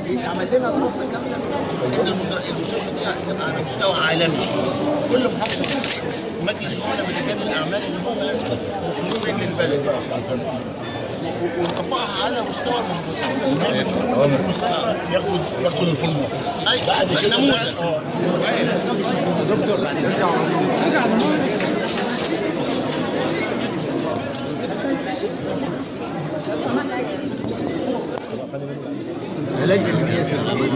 بيتعمل لنا دراسه كامله ان المد- المستشفى دي هتبقى على مستوى عالمي كل محافظه تخش مجلس امنا من رجال الاعمال اللي هم مخلصين للبلد و- ونطبقها على مستوى المحافظات المستشفى ياخد ياخد الفورمه بعد كده نموذج دكتور بعد علاج الناس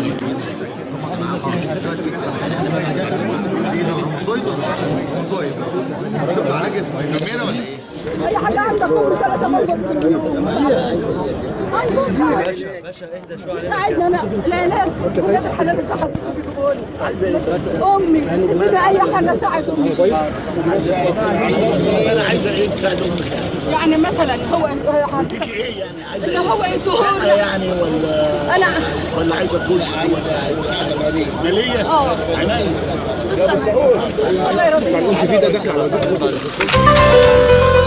علاج اسمه نميرة ولا ايه؟ اي حاجه عندك كل ثلاثة ملبس باليوم عايزه يساعد باشا اهدى شويه يساعدني انا العلاج ولاد الحلال اللي صحت امي اديني اي حاجه ساعد امي بس انا عايزه ايه تساعد امك يعني مثلا هو ايه يعني عايزه اللي هو شقه يدهور يعني ولا انا ولا عايزه كل ولا مساعده ماليه ماليه؟ اه عينيا الله يرضيك انت في ده داخل على وزاره